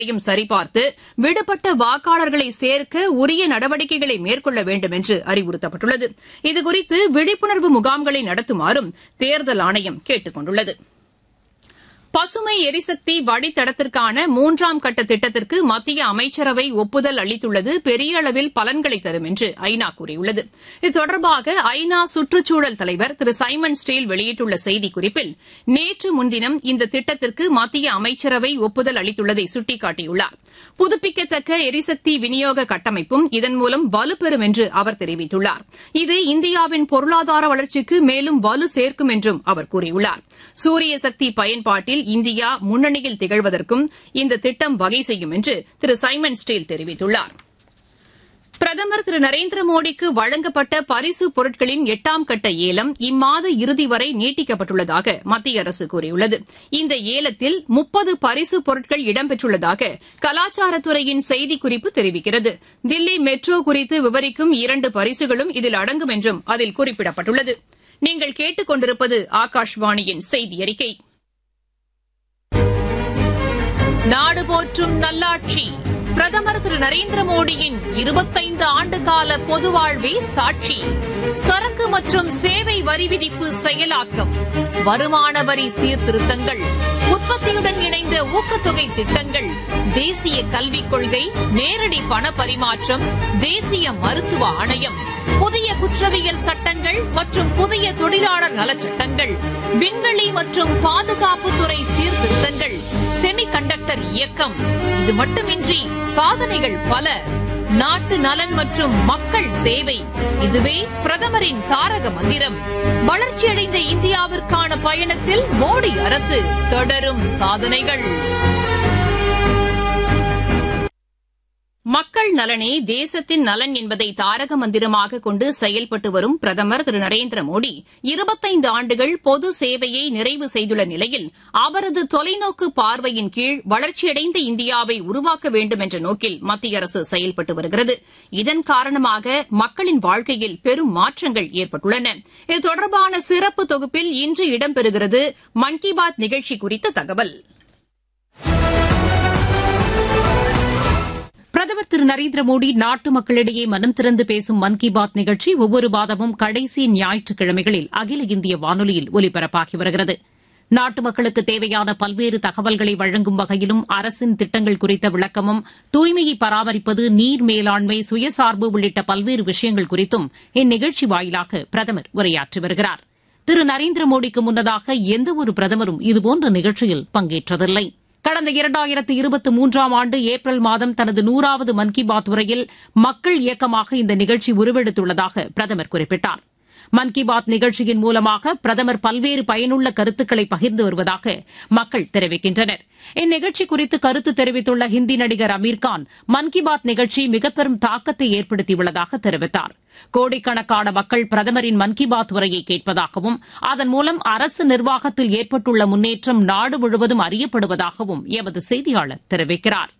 யும் சரிபார்த்து விடுபட்ட வாக்காளர்களை சேர்க்க உரிய நடவடிக்கைகளை மேற்கொள்ள வேண்டும் என்று அறிவுறுத்தப்பட்டுள்ளது இதுகுறித்து விழிப்புணர்வு முகாம்களை நடத்துமாறும் தேர்தல் ஆணையம் கேட்டுக் கொண்டுள்ளது பசுமை எரிசக்தி வழித்தடத்திற்கான மூன்றாம் கட்ட திட்டத்திற்கு மத்திய அமைச்சரவை ஒப்புதல் அளித்துள்ளது பெரிய அளவில் பலன்களை தரும் என்று ஐநா கூறியுள்ளது இது தொடர்பாக ஐநா சுற்றுச்சூழல் தலைவர் திரு சைமன் ஸ்டீல் வெளியிட்டுள்ள செய்திக்குறிப்பில் நேற்று முன்தினம் இந்த திட்டத்திற்கு மத்திய அமைச்சரவை ஒப்புதல் அளித்துள்ளதை சுட்டிக்காட்டியுள்ளார் புதுப்பிக்கத்தக்க எரிசக்தி விநியோக கட்டமைப்பும் இதன் மூலம் வலுப்பெறும் என்று அவர் தெரிவித்துள்ளார் இது இந்தியாவின் பொருளாதார வளர்ச்சிக்கு மேலும் வலு சேர்க்கும் என்றும் அவர் கூறியுள்ளார் சூரிய சக்தி பயன்பாட்டில் இந்தியா முன்னணியில் திகழ்வதற்கும் இந்த திட்டம் வகை செய்யும் என்று திரு சைமன் ஸ்டீல் தெரிவித்துள்ளார் பிரதமர் திரு நரேந்திர மோடிக்கு வழங்கப்பட்ட பரிசு பொருட்களின் எட்டாம் கட்ட ஏலம் இம்மாத இறுதி வரை நீட்டிக்கப்பட்டுள்ளதாக மத்திய அரசு கூறியுள்ளது இந்த ஏலத்தில் முப்பது பரிசு பொருட்கள் இடம்பெற்றுள்ளதாக கலாச்சாரத்துறையின் செய்திக்குறிப்பு தெரிவிக்கிறது தில்லி மெட்ரோ குறித்து விவரிக்கும் இரண்டு பரிசுகளும் இதில் அடங்கும் என்றும் அதில் குறிப்பிடப்பட்டுள்ளது நீங்கள் கேட்டுக் கொண்டிருப்பது ஆகாஷ்வாணியின் செய்தி அறிக்கை நாடு போற்றும் நல்லாட்சி பிரதமர் திரு நரேந்திர மோடியின் இருபத்தைந்து ஆண்டுகால பொது வாழ்வே சாட்சி சரக்கு மற்றும் சேவை வரி விதிப்பு செயலாக்கம் வருமான வரி சீர்திருத்தங்கள் உற்பத்தியுடன் இணைந்த ஊக்கத்தொகை திட்டங்கள் தேசிய கல்விக் கொள்கை நேரடி பண பரிமாற்றம் தேசிய மருத்துவ ஆணையம் புதிய குற்றவியல் சட்டங்கள் மற்றும் புதிய தொழிலாளர் நலச்சட்டங்கள் விண்வெளி மற்றும் பாதுகாப்புத்துறை சீர்திருத்தங்கள் செமி கண்டக்டர் இயக்கம் இது மட்டுமின்றி சாதனைகள் பல நாட்டு நலன் மற்றும் மக்கள் சேவை இதுவே பிரதமரின் தாரக மந்திரம் வளர்ச்சியடைந்த இந்தியாவிற்கான பயணத்தில் மோடி அரசு தொடரும் சாதனைகள் மக்கள் நலனே தேசத்தின் நலன் என்பதை தாரக மந்திரமாக கொண்டு செயல்பட்டு வரும் பிரதமர் திரு நரேந்திர மோடி இருபத்தைந்து ஆண்டுகள் பொது சேவையை நிறைவு செய்துள்ள நிலையில் அவரது தொலைநோக்கு பார்வையின் கீழ் வளர்ச்சியடைந்த இந்தியாவை உருவாக்க வேண்டும் என்ற நோக்கில் மத்திய அரசு செயல்பட்டு வருகிறது இதன் காரணமாக மக்களின் வாழ்க்கையில் பெரும் மாற்றங்கள் ஏற்பட்டுள்ளன இது தொடர்பான சிறப்பு தொகுப்பில் இன்று இடம்பெறுகிறது மன் கி பாத் நிகழ்ச்சி குறித்த தகவல் பிரதமர் திரு நரேந்திர மோடி நாட்டு மக்களிடையே மனம் திறந்து பேசும் மன் கி பாத் நிகழ்ச்சி ஒவ்வொரு மாதமும் கடைசி ஞாயிற்றுக்கிழமைகளில் அகில இந்திய வானொலியில் ஒலிபரப்பாகி வருகிறது நாட்டு மக்களுக்கு தேவையான பல்வேறு தகவல்களை வழங்கும் வகையிலும் அரசின் திட்டங்கள் குறித்த விளக்கமும் தூய்மையை பராமரிப்பது நீர் மேலாண்மை சுயசார்பு உள்ளிட்ட பல்வேறு விஷயங்கள் குறித்தும் இந்நிகழ்ச்சி வாயிலாக பிரதமர் உரையாற்றி வருகிறார் திரு நரேந்திர மோடிக்கு முன்னதாக எந்தவொரு பிரதமரும் இதுபோன்ற நிகழ்ச்சியில் பங்கேற்றதில்லை கடந்த இரண்டாயிரத்து இருபத்தி மூன்றாம் ஆண்டு ஏப்ரல் மாதம் தனது நூறாவது மன் கி பாத் உரையில் மக்கள் இயக்கமாக இந்த நிகழ்ச்சி உருவெடுத்துள்ளதாக பிரதமர் குறிப்பிட்டார் மன் கி பாத் நிகழ்ச்சியின் மூலமாக பிரதமர் பல்வேறு பயனுள்ள கருத்துக்களை பகிர்ந்து வருவதாக மக்கள் தெரிவிக்கின்றனர் இந்நிகழ்ச்சி குறித்து கருத்து தெரிவித்துள்ள ஹிந்தி நடிகர் அமீர்கான் மன் கி பாத் நிகழ்ச்சி மிகப்பெரும் தாக்கத்தை ஏற்படுத்தியுள்ளதாக தெரிவித்தார் கோடிக்கணக்கான மக்கள் பிரதமரின் மன் கி பாத் உரையை கேட்பதாகவும் அதன் மூலம் அரசு நிர்வாகத்தில் ஏற்பட்டுள்ள முன்னேற்றம் நாடு முழுவதும் அறியப்படுவதாகவும் எமது செய்தியாளர் தெரிவிக்கிறார்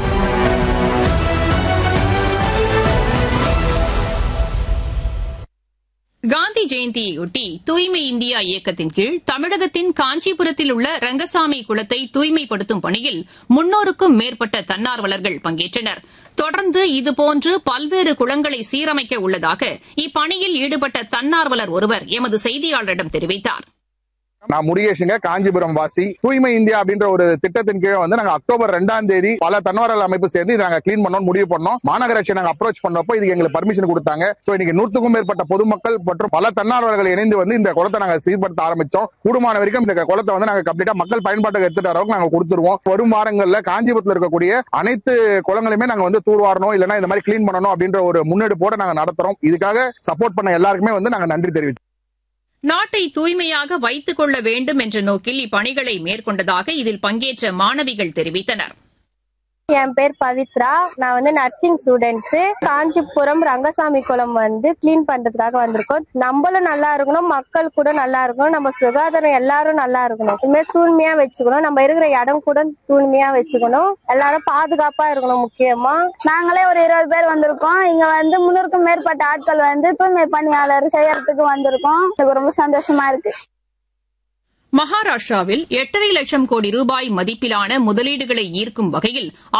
காந்தி ஜெயந்தியையொட்டி தூய்மை இந்தியா இயக்கத்தின் கீழ் தமிழகத்தின் காஞ்சிபுரத்தில் உள்ள ரங்கசாமி குளத்தை தூய்மைப்படுத்தும் பணியில் முன்னூறுக்கும் மேற்பட்ட தன்னார்வலர்கள் பங்கேற்றனர் தொடர்ந்து இதுபோன்று பல்வேறு குளங்களை சீரமைக்க உள்ளதாக இப்பணியில் ஈடுபட்ட தன்னார்வலர் ஒருவர் எமது செய்தியாளரிடம் தெரிவித்தார் நான் முருகேஷுங்க காஞ்சிபுரம் வாசி தூய்மை இந்தியா அப்படின்ற ஒரு திட்டத்தின் கீழே வந்து நாங்க அக்டோபர் ரெண்டாம் தேதி பல தன்னார்வலர் அமைப்பு சேர்ந்து இதை நாங்க கிளீன் பண்ணோம் முடிவு பண்ணோம் மாநகராட்சி நாங்க அப்ரோச் பண்ணப்போ இதுக்கு எங்களுக்கு பர்மிஷன் கொடுத்தாங்க சோ இன்னைக்கு நூற்றுக்கும் மேற்பட்ட பொதுமக்கள் மற்றும் பல தன்னார்வலர்கள் இணைந்து வந்து இந்த குளத்தை நாங்க சீர்படுத்த ஆரம்பிச்சோம் கூடுமான வரைக்கும் இந்த குளத்தை வந்து நாங்க கம்ப்ளீட்டா மக்கள் பயன்பாட்டுக்கு எடுத்துட்டு வரவங்க நாங்க கொடுத்துருவோம் வரும் வாரங்கள்ல காஞ்சிபுரத்தில் இருக்கக்கூடிய அனைத்து குளங்களையுமே நாங்க வந்து தூர்வாரணும் இல்லைன்னா இந்த மாதிரி கிளீன் பண்ணணும் அப்படின்ற ஒரு முன்னெடுப்போட நாங்க நடத்துறோம் இதுக்காக சப்போர்ட் பண்ண எல்லாருக்குமே வந்து நாங்க நன்றி தெரிவிச்சோம் நாட்டை தூய்மையாக வைத்துக் கொள்ள வேண்டும் என்ற நோக்கில் இப்பணிகளை மேற்கொண்டதாக இதில் பங்கேற்ற மாணவிகள் தெரிவித்தனர் என் பேர் பவித்ரா நான் வந்து நர்சிங் ஸ்டூடெண்ட்ஸ் காஞ்சிபுரம் ரங்கசாமி குளம் வந்து கிளீன் பண்றதுக்காக வந்திருக்கோம் நம்மளும் நல்லா இருக்கணும் மக்கள் கூட நல்லா இருக்கணும் நம்ம சுகாதாரம் எல்லாரும் நல்லா இருக்கணும் இதுமாதிரி தூய்மையா வச்சுக்கணும் நம்ம இருக்கிற இடம் கூட தூய்மையா வச்சுக்கணும் எல்லாரும் பாதுகாப்பா இருக்கணும் முக்கியமா நாங்களே ஒரு இருபது பேர் வந்திருக்கோம் இங்க வந்து முன்னூறுக்கும் மேற்பட்ட ஆட்கள் வந்து தூய்மை பணியாளர் செய்யறதுக்கு வந்திருக்கோம் எனக்கு ரொம்ப சந்தோஷமா இருக்கு மகாராஷ்டிராவில் எட்டரை லட்சம் கோடி ரூபாய் மதிப்பிலான முதலீடுகளை ஈர்க்கும் வகையில்